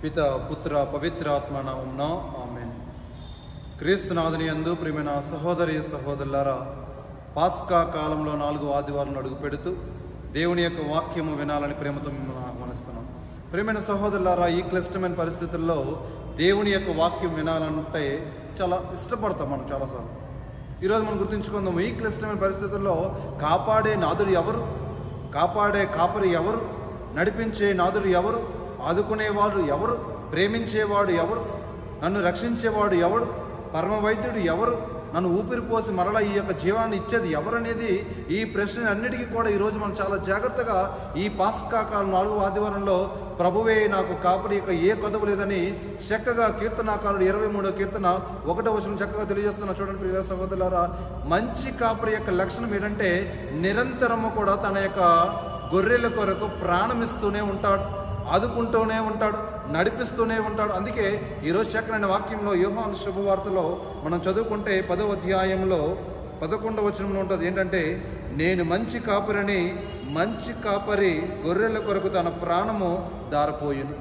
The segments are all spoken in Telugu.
పిత పుత్ర పవిత్రాత్మ నామంన ఆమెన్ క్రీస్తునాథుని యందు ప్రియమైన సహోదరి సహోదరులారా పాస్కా కాలంలో నాలుగు ఆదివారం అడుగు పెడుతూ దేవుని యొక్క వాక్యము వినాలని ప్రేమతో మిమ్మల్ని ఆహ్వానిస్తున్నాం ప్రియమైన సహోదరులారా ఈ క్లిష్టమైన పరిస్థితుల్లో దేవుని యొక్క వాక్యం వినాలంటే చాలా ఇష్టపడతాం మనం చాలాసార్లు ఈరోజు మనం గుర్తుంచుకుందాం ఈ క్లిష్టమైన పరిస్థితుల్లో కాపాడే నాదుడు ఎవరు కాపాడే కాపరి ఎవరు నడిపించే నాదుడు ఎవరు ఆదుకునేవాడు ఎవరు ప్రేమించేవాడు ఎవరు నన్ను రక్షించేవాడు ఎవడు పరమ వైద్యుడు ఎవరు నన్ను ఊపిరి పోసి మరలా ఈ యొక్క జీవాన్ని ఇచ్చేది ఎవరనేది ఈ ప్రశ్న అన్నిటికీ కూడా ఈరోజు మనం చాలా జాగ్రత్తగా ఈ పాస్కా కాలం నాలుగు ఆదివారంలో ప్రభువే నాకు కాపరి యొక్క ఏ కొదవు లేదని చక్కగా కీర్తనాకారుడు ఇరవై మూడో కీర్తన ఒకటో వచనం చక్కగా తెలియజేస్తున్న చూడండి ప్రియ సహోదరులారా మంచి కాపరి యొక్క లక్షణం ఏంటంటే నిరంతరము కూడా తన యొక్క గొర్రెల కొరకు ప్రాణమిస్తూనే ఉంటాడు ఆదుకుంటూనే ఉంటాడు నడిపిస్తూనే ఉంటాడు అందుకే ఈరోజు చక్కనైన వాక్యంలో యోహాను శుభవార్తలో మనం చదువుకుంటే పదో అధ్యాయంలో పదకొండవ వచనంలో ఉంటుంది ఏంటంటే నేను మంచి కాపరిని మంచి కాపరి గొర్రెల కొరకు తన ప్రాణము దారపోయిను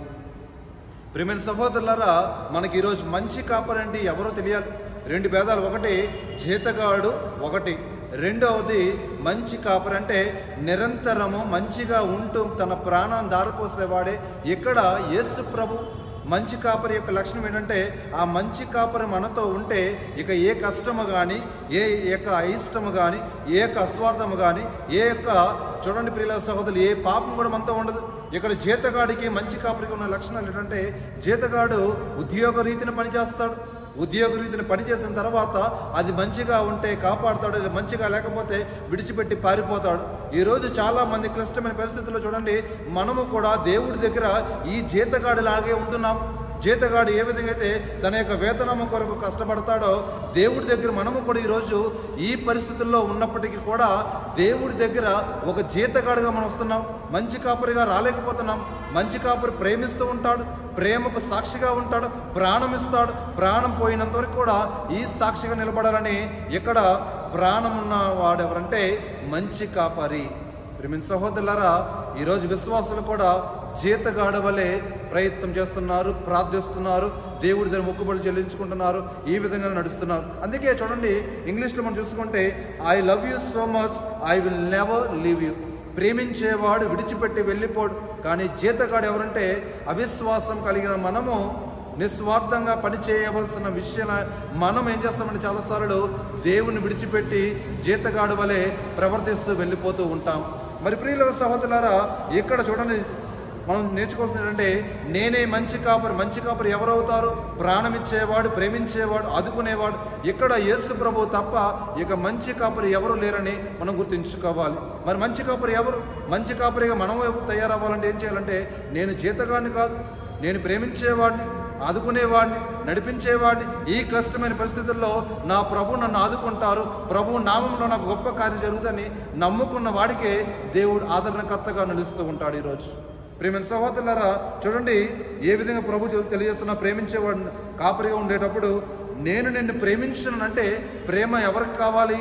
ప్రియమైన సహోదరులారా మనకి ఈరోజు మంచి కాపరి అంటే ఎవరో తెలియాలి రెండు భేదాలు ఒకటి జీతగాడు ఒకటి రెండవది మంచి కాపరి అంటే నిరంతరము మంచిగా ఉంటూ తన ప్రాణాన్ని దారిపోసేవాడే ఇక్కడ యేసు ప్రభు మంచి కాపరి యొక్క లక్షణం ఏంటంటే ఆ మంచి కాపరి మనతో ఉంటే ఇక ఏ కష్టము కానీ ఏ యొక్క అయిష్టము కానీ ఏ యొక్క అస్వార్థము కానీ ఏ యొక్క చూడండి ప్రియుల సహోదరులు ఏ పాపం కూడా మనతో ఉండదు ఇక్కడ జీతగాడికి మంచి కాపరికి ఉన్న లక్షణాలు ఏంటంటే జీతగాడు ఉద్యోగ రీతిని పనిచేస్తాడు ఉద్యోగ రీతిని పనిచేసిన తర్వాత అది మంచిగా ఉంటే కాపాడుతాడు అది మంచిగా లేకపోతే విడిచిపెట్టి పారిపోతాడు ఈరోజు చాలా మంది క్లిష్టమైన పరిస్థితుల్లో చూడండి మనము కూడా దేవుడి దగ్గర ఈ జీతగాడిలాగే ఉంటున్నాం జీతగాడు ఏ విధంగా అయితే తన యొక్క వేతనము కొరకు కష్టపడతాడో దేవుడి దగ్గర మనము కూడా ఈరోజు ఈ పరిస్థితుల్లో ఉన్నప్పటికీ కూడా దేవుడి దగ్గర ఒక జీతగాడిగా మనం వస్తున్నాం మంచి కాపరిగా రాలేకపోతున్నాం మంచి కాపరి ప్రేమిస్తూ ఉంటాడు ప్రేమకు సాక్షిగా ఉంటాడు ప్రాణం ఇస్తాడు ప్రాణం పోయినంత వరకు కూడా ఈ సాక్షిగా నిలబడాలని ఇక్కడ ప్రాణం ఉన్న వాడు ఎవరంటే మంచి కాపరి ప్రేమిన సహోదరులారా ఈరోజు విశ్వాసులు కూడా జీతగాడ వలె ప్రయత్నం చేస్తున్నారు ప్రార్థిస్తున్నారు దేవుడి దగ్గర మొక్కుబడులు చెల్లించుకుంటున్నారు ఈ విధంగా నడుస్తున్నారు అందుకే చూడండి ఇంగ్లీష్లో మనం చూసుకుంటే I love you so much I will never leave you ప్రేమించేవాడు విడిచిపెట్టి వెళ్ళిపోడు కానీ జీతగాడు ఎవరంటే అవిశ్వాసం కలిగిన మనము నిస్వార్థంగా పనిచేయవలసిన విషయం మనం ఏం చేస్తామంటే చాలాసార్లు దేవుని విడిచిపెట్టి జీతగాడు వలె ప్రవర్తిస్తూ వెళ్ళిపోతూ ఉంటాం మరి ప్రియుల సహోదరులారా ఇక్కడ చూడండి మనం నేర్చుకోవాల్సింది ఏంటంటే నేనే మంచి కాపరి మంచి కాపరి ఎవరవుతారు ప్రాణమిచ్చేవాడు ప్రేమించేవాడు ఆదుకునేవాడు ఇక్కడ యేసు ప్రభు తప్ప ఇక మంచి కాపరి ఎవరు లేరని మనం గుర్తుంచుకోవాలి మరి మంచి కాపరి ఎవరు మంచి కాపరిగా మనం తయారవ్వాలంటే ఏం చేయాలంటే నేను జీతగాడిని కాదు నేను ప్రేమించేవాడిని ఆదుకునేవాడిని నడిపించేవాడిని ఈ కష్టమైన పరిస్థితుల్లో నా ప్రభు నన్ను ఆదుకుంటారు ప్రభు నామంలో నాకు గొప్ప కార్యం జరుగుతుందని నమ్ముకున్న వాడికే దేవుడు ఆదరణకర్తగా నిలుస్తూ ఉంటాడు ఈరోజు ప్రేమ సహోదరులారా చూడండి ఏ విధంగా ప్రభు చె- తెలియజేస్తున్నా ప్రేమించేవాడిని కాపరిగా ఉండేటప్పుడు నేను నిన్ను ప్రేమించునంటే ప్రేమ ఎవరికి కావాలి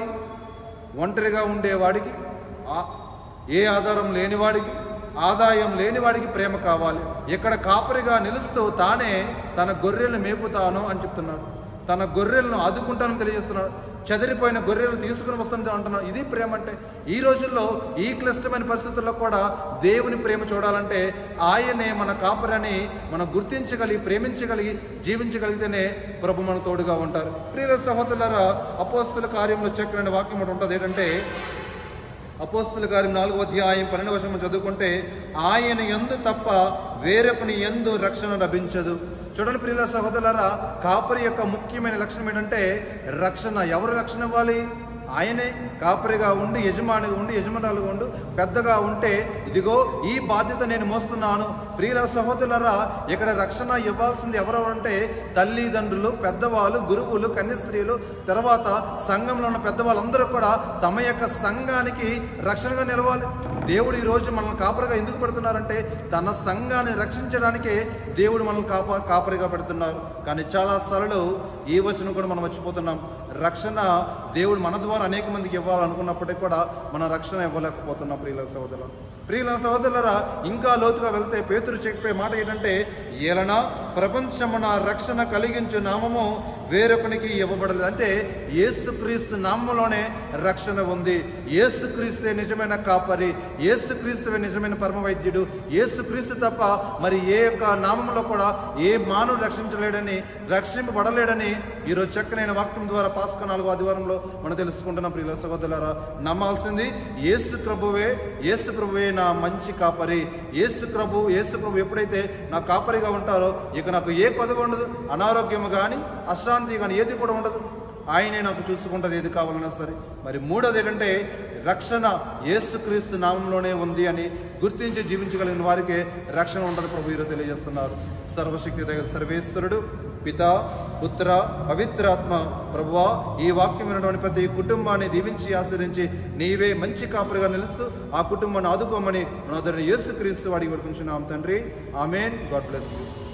ఒంటరిగా ఉండేవాడికి ఆ- ఏ ఆధారం లేనివాడికి ఆదాయం లేనివాడికి ప్రేమ కావాలి ఇక్కడ కాపరిగా నిలుస్తూ తానే తన గొర్రెలను మేపుతాను అని చెప్తున్నాడు తన గొర్రెలను ఆదుకుంటానని తెలియజేస్తున్నాడు చెదిరిపోయిన గొర్రెలు తీసుకుని వస్తుంటే అంటున్నాడు ఇది ప్రేమ అంటే ఈ రోజుల్లో ఈ క్లిష్టమైన పరిస్థితుల్లో కూడా దేవుని ప్రేమ చూడాలంటే ఆయనే మన కాపరని మనం గుర్తించగలిగి ప్రేమించగలిగి జీవించగలిగితేనే ప్రభు మన తోడుగా ఉంటారు ప్రియుల సహోదరులారా అపోస్తుల కార్యంలో చక్కని వాక్యం ఒకటి ఉంటుంది ఏంటంటే అపోస్తుల కార్యం నాలుగో అధ్యాయం పన్నెండు వర్షం చదువుకుంటే ఆయన ఎందు తప్ప వేరొకని ఎందు రక్షణ లభించదు చూడండి ప్రియుల సహోదరులారా కాపరి యొక్క ముఖ్యమైన లక్షణం ఏంటంటే రక్షణ ఎవరు రక్షణ ఇవ్వాలి ఆయనే కాపరిగా ఉండి యజమానిగా ఉండి యజమానులుగా ఉండి పెద్దగా ఉంటే ఇదిగో ఈ బాధ్యత నేను మోస్తున్నాను ప్రియుల సహోదరులరా ఇక్కడ రక్షణ ఇవ్వాల్సింది ఎవరు అంటే తల్లిదండ్రులు పెద్దవాళ్ళు గురువులు కన్య స్త్రీలు తర్వాత సంఘంలో ఉన్న పెద్దవాళ్ళందరూ కూడా తమ యొక్క సంఘానికి రక్షణగా నిలవాలి దేవుడు ఈ రోజు మనల్ని కాపరిగా ఎందుకు పెడుతున్నారంటే తన సంఘాన్ని రక్షించడానికే దేవుడు మనల్ని కాప కాపరిగా పెడుతున్నారు కానీ చాలా సార్లు ఈ వచనం కూడా మనం మర్చిపోతున్నాం రక్షణ దేవుడు మన ద్వారా అనేక మందికి ఇవ్వాలనుకున్నప్పటికీ కూడా మన రక్షణ ఇవ్వలేకపోతున్నాం ప్రియుల సహోదరులు ప్రియుల సహోదరులరా ఇంకా లోతుగా వెళ్తే పేతురు చెప్పే మాట ఏంటంటే ఏలన ప్రపంచమున రక్షణ కలిగించు నామము వేరొకనికి ఇవ్వబడలేదు అంటే యేసుక్రీస్తు నామంలోనే రక్షణ ఉంది యేసుక్రీస్తే నిజమైన కాపరి యేసుక్రీస్తువే నిజమైన పరమ వైద్యుడు యేసుక్రీస్తు తప్ప మరి ఏ యొక్క నామంలో కూడా ఏ మానవుడు రక్షించలేడని రక్షింపబడలేడని ఈరోజు చక్కనైన వాక్యం ద్వారా పాస్క నాలుగో ఆదివారంలో మనం తెలుసుకుంటున్నాం ప్రియుల సహోదరులారా నమ్మాల్సింది యేసు ప్రభువే యేసు ప్రభువే నా మంచి కాపరి యేసు ప్రభు యేసు ప్రభు ఎప్పుడైతే నా కాపరిగా ఉంటారో ఇక నాకు ఏ కొదవ ఉండదు అనారోగ్యం కానీ అశాంతి కానీ ఏది కూడా ఉండదు ఆయనే నాకు చూసుకుంటారు ఏది కావాలన్నా సరే మరి మూడోది ఏంటంటే రక్షణ యేసుక్రీస్తు నామంలోనే ఉంది అని గుర్తించి జీవించగలిగిన వారికే రక్షణ ఉండదు ప్రభు ఈరోజు తెలియజేస్తున్నారు సర్వశక్తి దగ్గర సర్వేశ్వరుడు పిత పుత్ర పవిత్రాత్మ ప్రభువా ఈ వాక్యం వినటువంటి ప్రతి కుటుంబాన్ని దీవించి ఆశ్రయించి నీవే మంచి కాపురిగా నిలుస్తూ ఆ కుటుంబాన్ని ఆదుకోమని మన యేసుక్రీస్తు వాడికి వర్పించున్నాం తండ్రి ఆమెన్ గాడ్ బ్లెస్ యూ